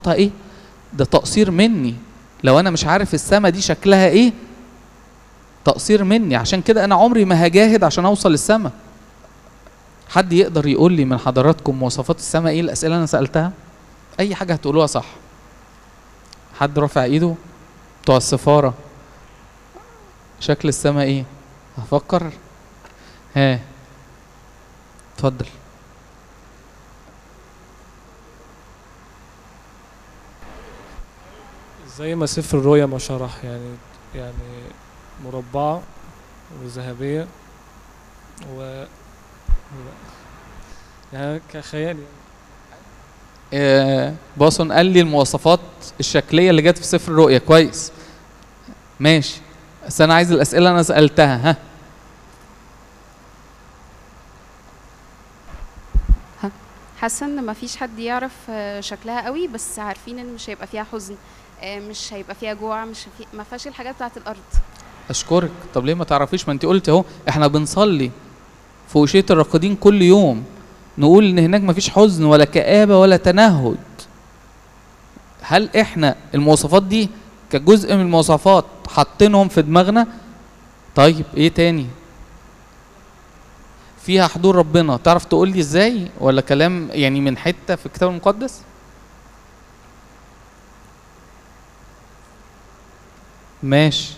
ايه ده تقصير مني لو انا مش عارف السما دي شكلها ايه تقصير مني عشان كده انا عمري ما هجاهد عشان اوصل للسما حد يقدر يقول لي من حضراتكم مواصفات السما ايه الاسئله اللي انا سالتها اي حاجه هتقولوها صح حد رافع ايده بتوع السفاره شكل السما ايه هفكر ها اتفضل زي ما سفر الرؤيا ما شرح يعني يعني مربعة وذهبية و يعني كخيال يعني آه، باصن قال لي المواصفات الشكليه اللي جت في سفر الرؤيا كويس ماشي بس انا عايز الاسئله اللي انا سالتها ها حاسه ان مفيش حد يعرف آه، شكلها قوي بس عارفين ان مش هيبقى فيها حزن آه، مش هيبقى فيها جوع مش في ما فيهاش الحاجات بتاعت الارض اشكرك طب ليه ما تعرفيش ما انت قلت اهو احنا بنصلي في وشيه الراقدين كل يوم نقول ان هناك مفيش حزن ولا كآبة ولا تنهد هل احنا المواصفات دي كجزء من المواصفات حاطينهم في دماغنا طيب ايه تاني فيها حضور ربنا تعرف تقول لي ازاي ولا كلام يعني من حتة في الكتاب المقدس ماشي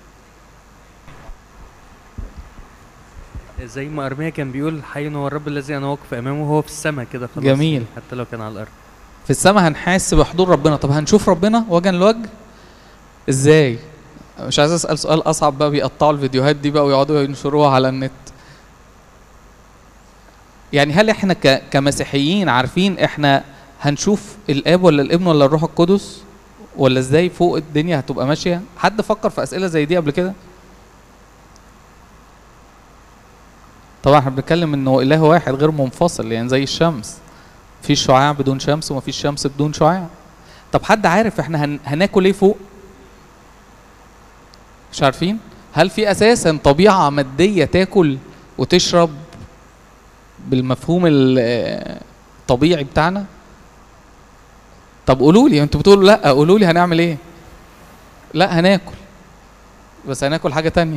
زي ما ارميا كان بيقول حي هو الرب الذي انا واقف امامه هو في السماء كده خلاص جميل. حتى لو كان على الارض في السماء هنحس بحضور ربنا طب هنشوف ربنا وجها لوجه ازاي مش عايز اسال سؤال اصعب بقى بيقطعوا الفيديوهات دي بقى ويقعدوا ينشروها على النت يعني هل احنا ك... كمسيحيين عارفين احنا هنشوف الاب ولا الابن ولا الروح القدس ولا ازاي فوق الدنيا هتبقى ماشيه حد فكر في اسئله زي دي قبل كده طبعا احنا بنتكلم انه اله واحد غير منفصل يعني زي الشمس في شعاع بدون شمس ومفيش شمس بدون شعاع طب حد عارف احنا هن... هناكل ايه فوق مش عارفين هل في اساسا طبيعه ماديه تاكل وتشرب بالمفهوم ال- الطبيعي بتاعنا طب قولوا لي انتوا بتقولوا لا قولوا لي هنعمل ايه لا هناكل بس هناكل حاجه تانية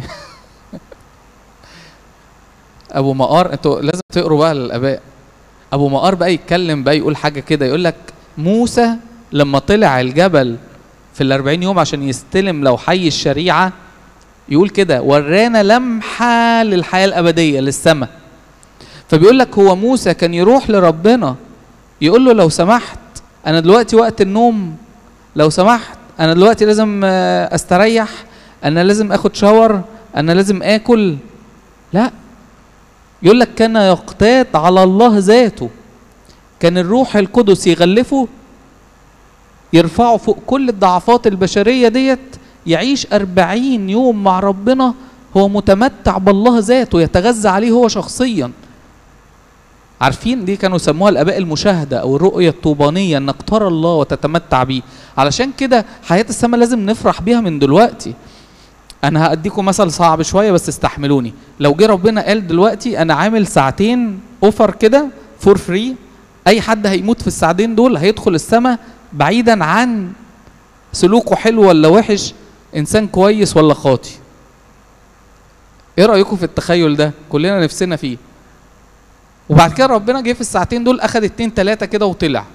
ابو مقار انتوا لازم تقروا بقى للاباء ابو مقار بقى يتكلم بقى يقول حاجه كده يقول لك موسى لما طلع الجبل في الأربعين يوم عشان يستلم لو حي الشريعة يقول كده ورانا لمحة للحياة الأبدية للسماء فبيقول لك هو موسى كان يروح لربنا يقول له لو سمحت أنا دلوقتي وقت النوم لو سمحت أنا دلوقتي لازم آه، أستريح أنا لازم أخد شاور أنا لازم آكل لا يقول لك كان يقتات على الله ذاته كان الروح القدس يغلفه يرفعه فوق كل الضعفات البشرية ديت يعيش أربعين يوم مع ربنا هو متمتع بالله ذاته يتغذى عليه هو شخصيا عارفين دي كانوا يسموها الآباء المشاهدة أو الرؤية الطوبانية إنك ترى الله وتتمتع بيه علشان كده حياة السماء لازم نفرح بيها من دلوقتي أنا هأديكم مثل صعب شوية بس استحملوني لو جه ربنا قال دلوقتي أنا عامل ساعتين أوفر كده فور فري أي حد هيموت في الساعتين دول هيدخل السماء بعيدا عن سلوكه حلو ولا وحش انسان كويس ولا خاطي ايه رايكم في التخيل ده كلنا نفسنا فيه وبعد كده ربنا جه في الساعتين دول اخد اتنين تلاتة كده وطلع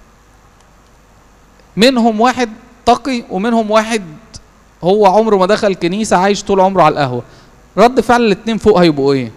منهم واحد تقي ومنهم واحد هو عمره ما دخل كنيسة عايش طول عمره على القهوة رد فعل الاتنين فوق هيبقوا ايه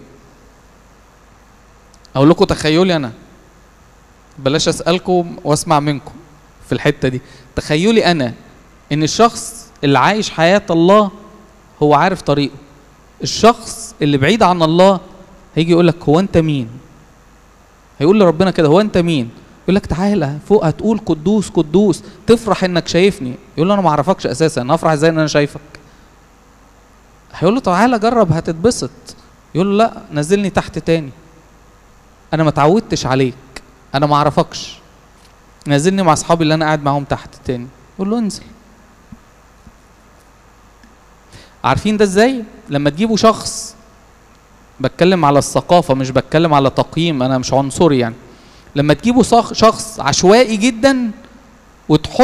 اقول لكم تخيلي انا بلاش اسالكم واسمع منكم في الحته دي تخيلي انا ان الشخص اللي عايش حياه الله هو عارف طريقه الشخص اللي بعيد عن الله هيجي يقول لك هو انت مين هيقول لربنا كده هو انت مين يقول لك تعالى فوق هتقول قدوس قدوس تفرح انك شايفني يقول له انا ما اعرفكش اساسا انا افرح ازاي ان انا شايفك هيقول له تعالى جرب هتتبسط يقول له لا نزلني تحت تاني انا ما اتعودتش عليك انا ما اعرفكش نازلني مع اصحابي اللي انا قاعد معاهم تحت تاني يقول له انزل عارفين ده ازاي لما تجيبوا شخص بتكلم على الثقافة مش بتكلم على تقييم أنا مش عنصري يعني لما تجيبوا صخ- شخص عشوائي جدا وتحط